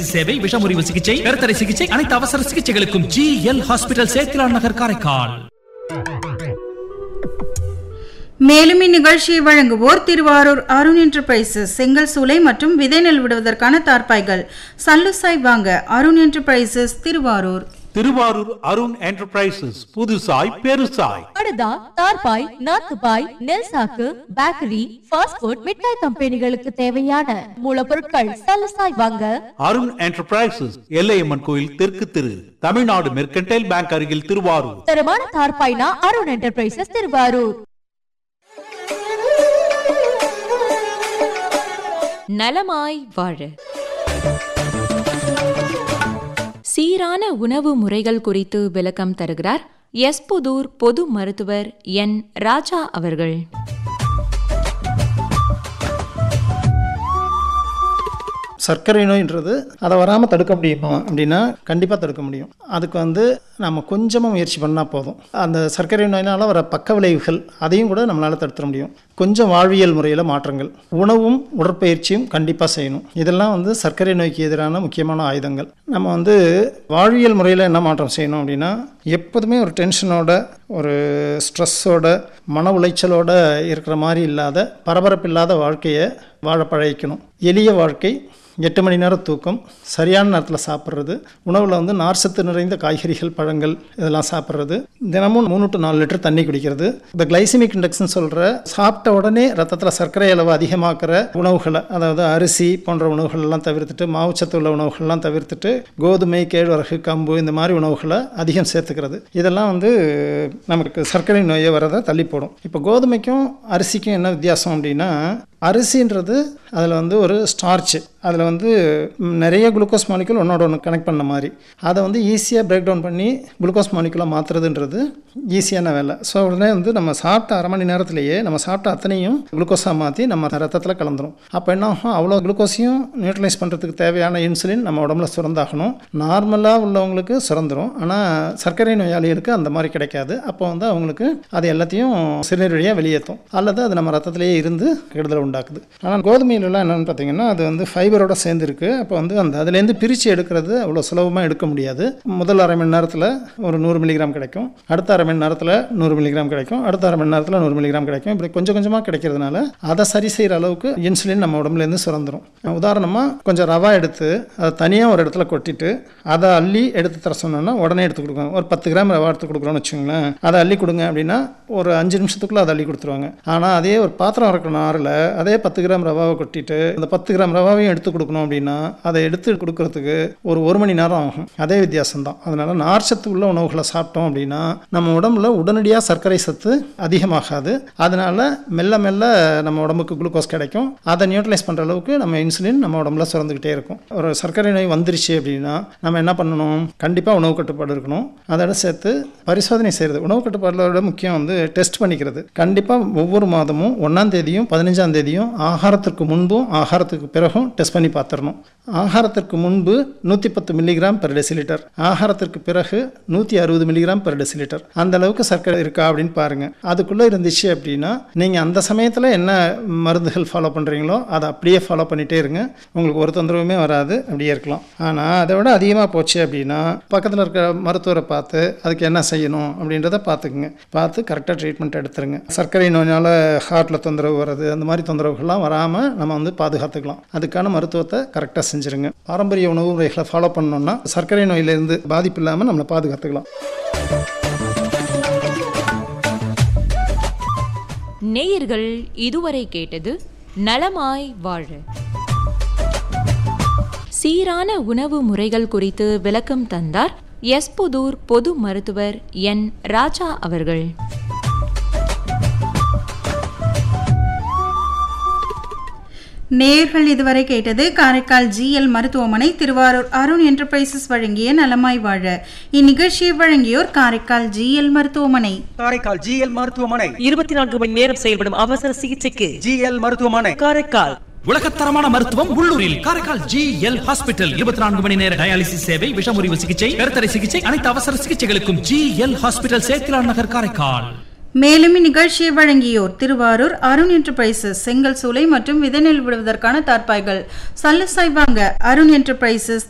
dialysis சேவை விஷமுறிவு சிகிச்சை கருத்தடை சிகிச்சை அனைத்து அவசர சிகிச்சைகளுக்கும் G L hospital Sethilan Nagar Karaikal மேலும் இந்நிகழ்ச்சியை வழங்குவோர் திருவாரூர் அருண் என்டர்பிரைசஸ் செங்கல் சூளை மற்றும் விதை நெல் விடுவதற்கான தார்ப்பாய்கள் சல்லுசாய் வாங்க அருண் என்டர்பிரைசஸ் திருவாரூர் திருவாரூர் அருண் என்டர்பிரைசஸ் புதுசாய் பெருசாய் படுதா தார்பாய் நாத்துபாய் நெல் சாக்கு பேக்கரி ஃபாஸ்ட் ஃபுட் மிட்டாய் கம்பெனிகளுக்கு தேவையான மூலப்பொருட்கள் சலசாய் வாங்க அருண் என்டர்பிரைசஸ் எல்லையம்மன் கோயில் தெற்கு திரு தமிழ்நாடு மெர்கன்டைல் பேங்க் அருகில் திருவாரூர் தரமான தார்பாய்னா அருண் என்டர்பிரைசஸ் திருவாரூர் நலமாய் வாழ சீரான உணவு முறைகள் குறித்து விளக்கம் தருகிறார் எஸ்புதூர் பொது மருத்துவர் என் ராஜா அவர்கள் சர்க்கரை நோயின்றது அதை வராமல் தடுக்க முடியுமா அப்படின்னா கண்டிப்பாக தடுக்க முடியும் அதுக்கு வந்து நம்ம கொஞ்சமாக முயற்சி பண்ணால் போதும் அந்த சர்க்கரை நோயினால் வர பக்க விளைவுகள் அதையும் கூட நம்மளால் தடுத்துட முடியும் கொஞ்சம் வாழ்வியல் முறையில் மாற்றங்கள் உணவும் உடற்பயிற்சியும் கண்டிப்பாக செய்யணும் இதெல்லாம் வந்து சர்க்கரை நோய்க்கு எதிரான முக்கியமான ஆயுதங்கள் நம்ம வந்து வாழ்வியல் முறையில் என்ன மாற்றம் செய்யணும் அப்படின்னா எப்போதுமே ஒரு டென்ஷனோட ஒரு ஸ்ட்ரெஸ்ஸோட மன உளைச்சலோட இருக்கிற மாதிரி இல்லாத பரபரப்பு இல்லாத வாழ்க்கையை வாழ பழகிக்கணும் எளிய வாழ்க்கை எட்டு மணி நேரம் தூக்கம் சரியான நேரத்தில் சாப்பிட்றது உணவில் வந்து நார்சத்து நிறைந்த காய்கறிகள் பழங்கள் இதெல்லாம் சாப்பிட்றது தினமும் மூணு டு நாலு லிட்டர் தண்ணி குடிக்கிறது இந்த கிளைசிமிக் இண்டெக்ஸ்னு சொல்கிற சாப்பிட்ட உடனே ரத்தத்தில் சர்க்கரை அளவு அதிகமாக்குற உணவுகளை அதாவது அரிசி போன்ற உணவுகளெல்லாம் தவிர்த்துட்டு மாவுச்சத்து உள்ள உணவுகள்லாம் தவிர்த்துட்டு கோதுமை கேழ்வரகு கம்பு இந்த மாதிரி உணவுகளை அதிகம் சேர்த்துக்கிறது இதெல்லாம் வந்து நமக்கு சர்க்கரை நோயை வரதை தள்ளி போடும் இப்போ கோதுமைக்கும் அரிசிக்கும் என்ன வித்தியாசம் அப்படின்னா அரிசின்றது அதில் வந்து ஒரு ஸ்டார்ச் அதில் வந்து ம், நிறைய குளுக்கோஸ் மாலிகுல் ஒன்றோட ஒன்று கனெக்ட் பண்ண மாதிரி அதை வந்து ஈஸியாக பிரேக் டவுன் பண்ணி குளுக்கோஸ் மாலிகுலாக மாற்றுறதுன்றது ஈஸியான வேலை ஸோ உடனே வந்து நம்ம சாப்பிட்ட அரை மணி நேரத்திலேயே நம்ம சாப்பிட்ட அத்தனையும் குளுக்கோஸாக மாற்றி நம்ம ரத்தத்தில் கலந்துரும் அப்போ என்ன ஆகும் அவ்வளோ குளுக்கோஸையும் நியூட்ரலைஸ் பண்ணுறதுக்கு தேவையான இன்சுலின் நம்ம உடம்புல சுரந்தாகணும் நார்மலாக உள்ளவங்களுக்கு சுரந்துரும் ஆனால் சர்க்கரை நோயாளிகளுக்கு அந்த மாதிரி கிடைக்காது அப்போ வந்து அவங்களுக்கு அது எல்லாத்தையும் சிறுநீர் வழியாக வெளியேற்றும் அல்லது அது நம்ம ரத்தத்திலேயே இருந்து கெடுதலை உண்டாக்குது ஆனால் கோதுமையிலலாம் என்னென்னு பார்த்தீங்கன்னா அது வந்து ஃபைபரோட சேர்ந்துருக்கு அப்போ வந்து அந்த அதுலேருந்து பிரித்து எடுக்கிறது அவ்வளோ சுலபமாக எடுக்க முடியாது முதல் அரை மணி நேரத்தில் ஒரு நூறு மில்லிகிராம் கிடைக்கும் அடுத்த அரை மணி நேரத்தில் நூறு மில்லிகிராம் கிடைக்கும் அடுத்த அரை மணி நேரத்தில் நூறு மில்லிகிராம் கிடைக்கும் இப்படி கொஞ்சம் கொஞ்சமாக கிடைக்கிறதுனால அதை சரி செய்கிற அளவுக்கு இன்சுலின் நம்ம உடம்புலேருந்து சுரந்துரும் உதாரணமாக கொஞ்சம் ரவா எடுத்து அதை தனியாக ஒரு இடத்துல கொட்டிட்டு அதை அள்ளி எடுத்து தர சொன்னோன்னா உடனே எடுத்து கொடுக்குறாங்க ஒரு பத்து கிராம் ரவா எடுத்து கொடுக்குறோன்னு வச்சுங்களேன் அதை அள்ளி கொடுங்க அப்படின்னா ஒரு அஞ்சு நிமிஷத்துக்குள்ளே அதை அள்ளி கொடுத்துருவாங்க ஆனால் அதே ஒரு பாத்திரம் இருக்கிற நாரில் அதே பத்து கிராம் ரவாவை கொட்டிட்டு அந்த பத்து கிராம் ரவாவையும் எடுத்து கொடுக்கணும் அப்படின்னா அதை எடுத்து கொடுக்கறதுக்கு ஒரு ஒரு மணி நேரம் ஆகும் அதே வித்தியாசம் தான் அதனால் நார்ச்சத்து உள்ள உணவுகளை சாப்பிட்டோம் அப்படின்னா நம்ம உடம்புல உடனடியாக சர்க்கரை சத்து அதிகமாகாது அதனால மெல்ல மெல்ல நம்ம உடம்புக்கு குளுக்கோஸ் கிடைக்கும் அதை நியூட்ரலைஸ் பண்ணுற அளவுக்கு நம்ம இன்சுலின் நம்ம உடம்புல சுரந்துக்கிட்டே இருக்கும் ஒரு சர்க்கரை நோய் வந்துருச்சு அப்படின்னா நம்ம என்ன பண்ணணும் கண்டிப்பாக உணவு கட்டுப்பாடு இருக்கணும் அதோட சேர்த்து பரிசோதனை செய்கிறது உணவு கட்டுப்பாடோட முக்கியம் வந்து டெஸ்ட் பண்ணிக்கிறது கண்டிப்பாக ஒவ்வொரு மாதமும் ஒன்றாம் தேதியும் பதினஞ்சாம் தேதியும் ஆகாரத்திற்கு முன்பும் ஆகாரத்துக்கு பிறகும் டெஸ்ட் பண்ணி பார்த்துடணும் ஆகாரத்திற்கு முன்பு நூற்றி பத்து மில்லிகிராம் பெர் டெசிலிட்டர் ஆகாரத்திற்கு பிறகு நூற்றி அறுபது மில்லிகிராம் பெர் டெசிலிட்டர் அந்த அளவுக்கு சர்க்கரை இருக்கா அப்படின்னு பாருங்கள் அதுக்குள்ளே இருந்துச்சு அப்படின்னா நீங்கள் அந்த சமயத்தில் என்ன மருந்துகள் ஃபாலோ பண்ணுறீங்களோ அதை அப்படியே ஃபாலோ பண்ணிகிட்டே இருங்க உங்களுக்கு ஒரு தொந்தரவுமே வராது அப்படியே இருக்கலாம் ஆனால் அதை விட அதிகமாக போச்சு அப்படின்னா பக்கத்தில் இருக்கிற மருத்துவரை பார்த்து அதுக்கு என்ன செய்யணும் அப்படின்றத பார்த்துக்குங்க பார்த்து கரெக்டாக ட்ரீட்மெண்ட் எடுத்துருங்க சர்க்கரை நோயினால் ஹார்ட்டில் தொந்தரவு வர்றது அந்த மாதிரி தொந்தரவுகள்லாம் வராமல் நம்ம வந்து பாதுகாத்துக்கலாம் அதுக்கான மருத்துவத்தை கரெக்டாக செஞ்சுருங்க பாரம்பரிய உணவு முறைகளை ஃபாலோ பண்ணோம்னா சர்க்கரை நோயிலிருந்து பாதிப்பு இல்லாமல் நம்மளை பாதுகாத்துக்கலாம் நேயர்கள் இதுவரை கேட்டது நலமாய் வாழ சீரான உணவு முறைகள் குறித்து விளக்கம் தந்தார் எஸ்புதூர் பொது மருத்துவர் என் ராஜா அவர்கள் நேர்கள் இதுவரை கேட்டது காரைக்கால் ஜிஎல் மருத்துவமனை திருவாரூர் அருண் என்டர்பிரைசஸ் வழங்கிய நலமாய் வாழ இந்நிகழ்ச்சியை வழங்கியோர் காரைக்கால் ஜிஎல் மருத்துவமனை காரைக்கால் ஜிஎல் மருத்துவமனை இருபத்தி நான்கு மணி நேரம் செயல்படும் அவசர சிகிச்சைக்கு ஜிஎல் மருத்துவமனை காரைக்கால் உலகத்தரமான மருத்துவம் உள்ளூரில் காரைக்கால் ஜி எல் ஹாஸ்பிட்டல் இருபத்தி நான்கு மணி நேர டயாலிசிஸ் சேவை விஷமுறிவு சிகிச்சை கருத்தடை சிகிச்சை அனைத்து அவசர சிகிச்சைகளுக்கும் G L hospital Sethilan Nagar Karaikal மேலும் இந்நிகழ்ச்சியை வழங்கியோர் திருவாரூர் அருண் என்டர்பிரைசஸ் செங்கல் சூளை மற்றும் விதைநெல் விடுவதற்கான தார்ப்பாய்கள் சல்லுசாய் வாங்க அருண் என்டர்பிரைசஸ்